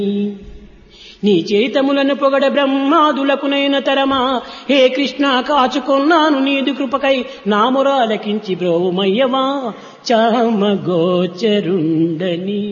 నీ చేతములను పొగడ బ్రహ్మాదులకునైన తరమా హే కృష్ణ కాచుకొన్నాను నీదు కృపకై నామురాలకించి బ్రోవుమయ్యవా చామ గోచరుండని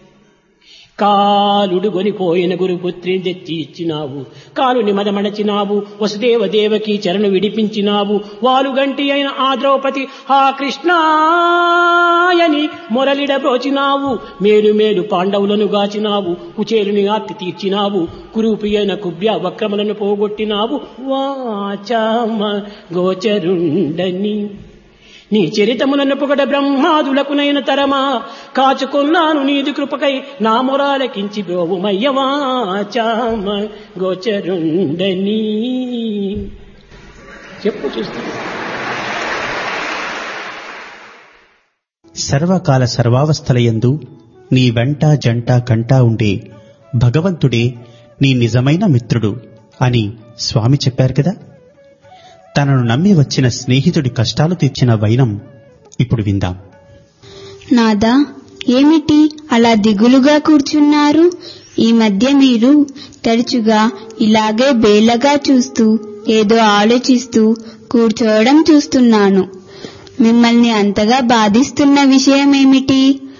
కాలుడు గొనిపోయిన గురుపుత్రిని తెచ్చి ఇచ్చినావు కాలుని మదమణచినావు వసుదేవ దేవకి చరణు విడిపించినావు వాలుగంటి అయిన ఆ ద్రౌపది ఆ కృష్ణాయని మొరలిడబ్రోచినావు మేలు మేలు పాండవులను గాచినావు కుచేలుని ఆర్తి తీర్చినావు కురూపి అయిన కుబ్య వక్రములను పోగొట్టినావు వాచామ గోచరుండని నీ చరితములను పొగడ బ్రహ్మాదులకునైన తరమా కాచుకొన్నాను నీది కృపకై నా మొరాలకించి బ్రోవుమయ్యవాచామ గోచరుండని చెప్పు చూస్తా సర్వకాల సర్వావస్థలయందు నీ వెంట జంట కంటా ఉండే భగవంతుడే నీ నిజమైన మిత్రుడు అని స్వామి చెప్పారు కదా తనను నమ్మి వచ్చిన స్నేహితుడి కష్టాలు తీర్చిన వైనం ఇప్పుడు విందాం నాదా ఏమిటి అలా దిగులుగా కూర్చున్నారు ఈ మధ్య మీరు తరచుగా ఇలాగే బేలగా చూస్తూ ఏదో ఆలోచిస్తూ కూర్చోవడం చూస్తున్నాను మిమ్మల్ని అంతగా బాధిస్తున్న విషయం ఏమిటి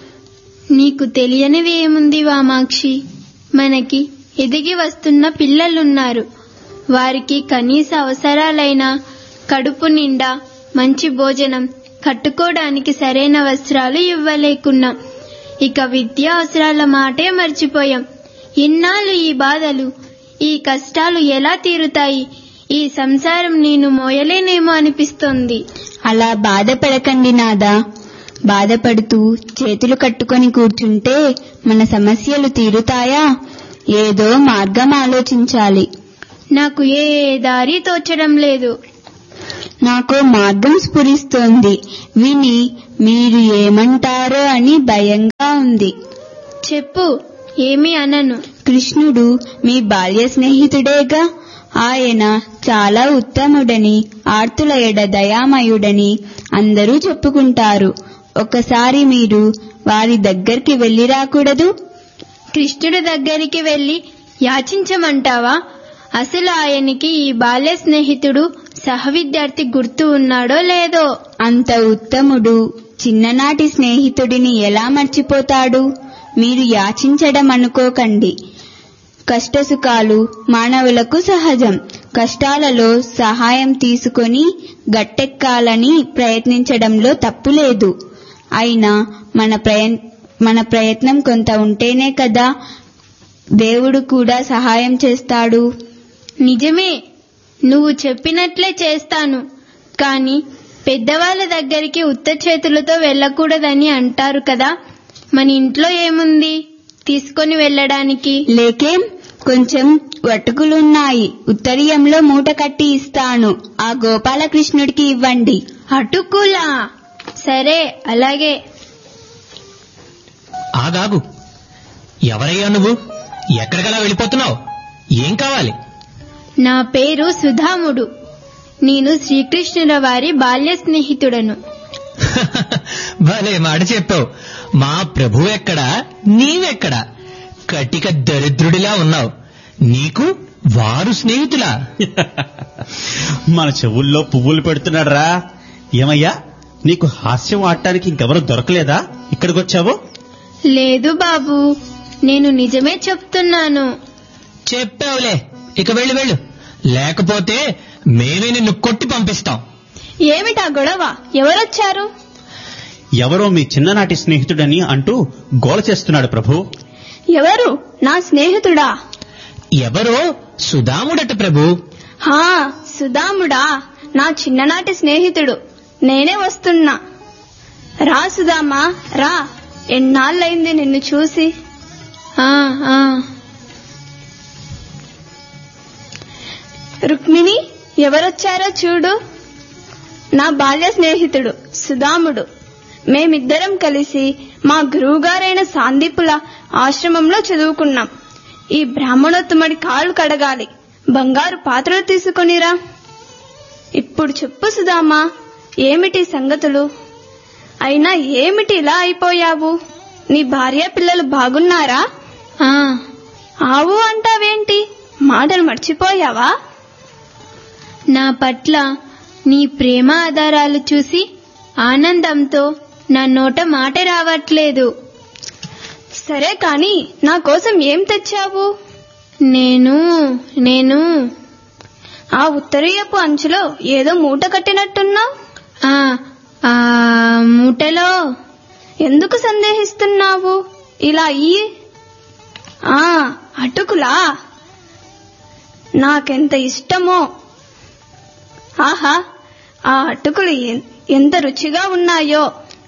నీకు తెలియనివి ఏముంది వామాక్షి మనకి ఎదిగి వస్తున్న పిల్లలున్నారు వారికి కనీస అవసరాలైన కడుపు నిండా మంచి భోజనం కట్టుకోవడానికి సరైన వస్త్రాలు ఇవ్వలేకున్నాం ఇక విద్యా అవసరాల మాటే మర్చిపోయాం ఇన్నాళ్ళు ఈ బాధలు ఈ కష్టాలు ఎలా తీరుతాయి ఈ సంసారం నేను మోయలేనేమో అనిపిస్తోంది అలా బాధపడకండి నాదా బాధపడుతూ చేతులు కట్టుకొని కూర్చుంటే మన సమస్యలు తీరుతాయా ఏదో మార్గం ఆలోచించాలి నాకు ఏ దారి తోచడం లేదు నాకు మార్గం స్ఫురిస్తోంది విని మీరు ఏమంటారో అని భయంగా ఉంది చెప్పు ఏమీ అనను కృష్ణుడు మీ బాల్య స్నేహితుడేగా ఆయన చాలా ఉత్తముడని ఆర్తుల ఎడ దయామయుడని అందరూ చెప్పుకుంటారు ఒకసారి మీరు వారి దగ్గరికి వెళ్ళి రాకూడదు కృష్ణుడి దగ్గరికి వెళ్లి యాచించమంటావా అసలు ఆయనకి ఈ బాల్య స్నేహితుడు సహవిద్యార్థి గుర్తు ఉన్నాడో లేదో అంత ఉత్తముడు చిన్ననాటి స్నేహితుడిని ఎలా మర్చిపోతాడు మీరు యాచించడం అనుకోకండి కష్టసుఖాలు మానవులకు సహజం కష్టాలలో సహాయం తీసుకొని గట్టెక్కాలని ప్రయత్నించడంలో తప్పు లేదు అయినా మన ప్రయత్ మన ప్రయత్నం కొంత ఉంటేనే కదా దేవుడు కూడా సహాయం చేస్తాడు నిజమే నువ్వు చెప్పినట్లే చేస్తాను కాని పెద్దవాళ్ళ దగ్గరికి ఉత్త చేతులతో వెళ్ళకూడదని అంటారు కదా మన ఇంట్లో ఏముంది తీసుకొని వెళ్ళడానికి లేకేం కొంచెం వటుకులున్నాయి ఉత్తరీయంలో మూట కట్టి ఇస్తాను ఆ గోపాలకృష్ణుడికి ఇవ్వండి అటుకులా సరే అలాగే ఆగాగు ఎవరయ్యా నువ్వు ఎక్కడికలా వెళ్ళిపోతున్నావు ఏం కావాలి నా పేరు సుధాముడు నేను శ్రీకృష్ణుల వారి బాల్య స్నేహితుడను భలే మాట చెప్పావు మా ప్రభు ఎక్కడా నీవెక్కడా కటిక దరిద్రుడిలా ఉన్నావు నీకు వారు స్నేహితులా మన చెవుల్లో పువ్వులు పెడుతున్నాడురా ఏమయ్యా నీకు హాస్యం ఆడటానికి ఇంకెవరు దొరకలేదా ఇక్కడికొచ్చావు లేదు బాబు నేను నిజమే చెప్తున్నాను చెప్పావులే ఇక వెళ్ళు వెళ్ళు లేకపోతే మేమే నిన్ను కొట్టి పంపిస్తాం ఏమిటా గొడవ ఎవరొచ్చారు ఎవరో మీ చిన్ననాటి స్నేహితుడని అంటూ గోల చేస్తున్నాడు ప్రభు ఎవరు నా స్నేహితుడా ఎవరో సుధాముడట ప్రభు హా సుధాముడా నా చిన్ననాటి స్నేహితుడు నేనే వస్తున్నా రా సుధామా రా ఎన్నాళ్ళైంది నిన్ను చూసి ఆ ఆ రుక్మిణి ఎవరొచ్చారో చూడు నా బాల్య స్నేహితుడు సుధాముడు మేమిద్దరం కలిసి మా గురువుగారైన సాందీపుల ఆశ్రమంలో చదువుకున్నాం ఈ బ్రాహ్మణోత్తముడి కాళ్ళు కడగాలి బంగారు పాత్రలు తీసుకొనిరా ఇప్పుడు చెప్పు సుధామా ఏమిటి సంగతులు అయినా ఏమిటి ఇలా అయిపోయావు నీ భార్య పిల్లలు బాగున్నారా ఆ ఆవు అంటావేంటి మాటలు మర్చిపోయావా నా పట్ల నీ ప్రేమ ఆధారాలు చూసి ఆనందంతో నా నోట మాట రావట్లేదు సరే కాని నా కోసం ఏం తెచ్చావు నేను నేను ఆ ఉత్తరీయపు అంచులో ఏదో మూట కట్టినట్టున్నావు ఆ ఆ మూటలో ఎందుకు సందేహిస్తున్నావు ఇలా ఈ ఆ అటుకులా నాకెంత ఇష్టమో ఆహా ఆ అటుకులు ఎన్- ఎంత రుచిగా ఉన్నాయో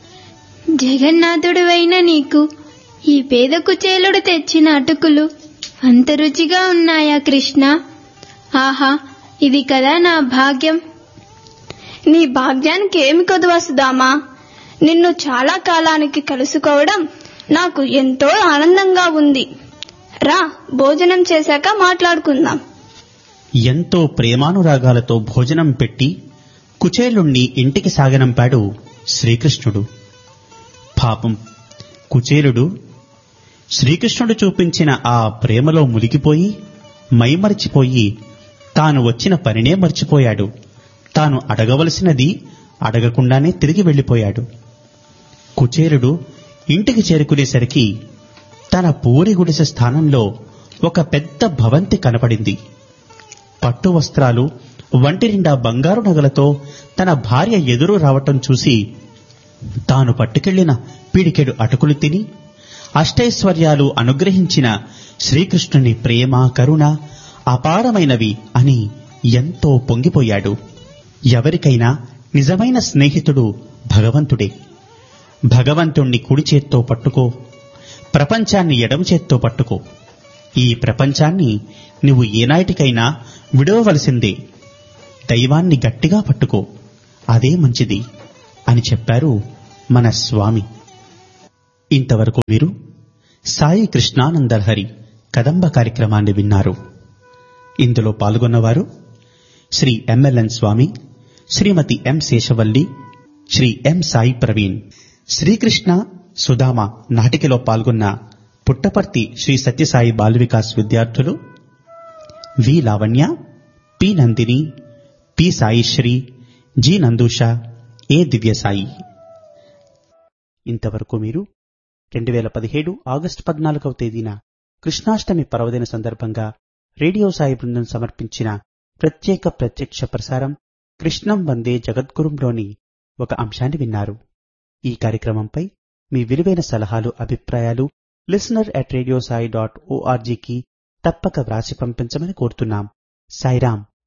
జగన్నాథుడివైన నీకు ఈ పేద కుచేలుడు తెచ్చిన అటుకులు అంత రుచిగా ఉన్నాయా కృష్ణ ఆహా ఇది కదా నా భాగ్యం నీ భాగ్యానికి ఏమి కొదువా సుదామా నిన్ను చాలా కాలానికి కలుసుకోవడం నాకు ఎంతో ఆనందంగా ఉంది రా భోజనం చేశాక మాట్లాడుకుందాం ఎంతో ప్రేమానురాగాలతో భోజనం పెట్టి కుచేలుణ్ణి ఇంటికి సాగనంపాడు శ్రీకృష్ణుడు పాపం కుచేలుడు శ్రీకృష్ణుడు చూపించిన ఆ ప్రేమలో మునిగిపోయి మైమరిచిపోయి తాను వచ్చిన పనినే మర్చిపోయాడు తాను అడగవలసినది అడగకుండానే తిరిగి వెళ్ళిపోయాడు కుచేలుడు ఇంటికి చేరుకునేసరికి తన పూరి గుడిసె స్థానంలో ఒక పెద్ద భవంతి కనపడింది పట్టు వస్త్రాలు వంటి నిండా బంగారు నగలతో తన భార్య ఎదురు రావటం చూసి తాను పట్టుకెళ్లిన పీడికెడు అటుకులు తిని అష్టైశ్వర్యాలు అనుగ్రహించిన శ్రీకృష్ణుని ప్రేమ కరుణ అపారమైనవి అని ఎంతో పొంగిపోయాడు ఎవరికైనా నిజమైన స్నేహితుడు భగవంతుడే భగవంతుణ్ణి కుడి చేత్తో పట్టుకో ప్రపంచాన్ని ఎడమ చేత్తో పట్టుకో ఈ ప్రపంచాన్ని నువ్వు ఏనాటికైనా విడవవలసిందే దైవాన్ని గట్టిగా పట్టుకో అదే మంచిది అని చెప్పారు మన స్వామి ఇంతవరకు మీరు సాయి కృష్ణానందహరి కదంబ కార్యక్రమాన్ని విన్నారు ఇందులో పాల్గొన్నవారు Sri MLN Swamy Srimathi M Seshavalli Sri M Sai Praveen Sri Krishna Sudhama నాటికలో పాల్గొన్న పుట్టపర్తి శ్రీ సత్యసాయి బాల వికాస్ విద్యార్థులు V Lavanya P Nandini P Saisri G Nandusha A Divyasai ఇంతవరకు మీరు రెండు వేల పదిహేడు ఆగస్టు పద్నాలుగవ తేదీన కృష్ణాష్టమి పర్వదిన సందర్భంగా రేడియో సాయి బృందం సమర్పించిన ప్రత్యేక ప్రత్యక్ష ప్రసారం కృష్ణం వందే జగద్గురుంలోని ఒక అంశాన్ని విన్నారు ఈ కార్యక్రమంపై మీ విలువైన సలహాలు అభిప్రాయాలు listener at radio Sai dot ఓఆర్జీకి తప్పక వ్రాసి పంపించమని కోరుతున్నాం సాయిరాం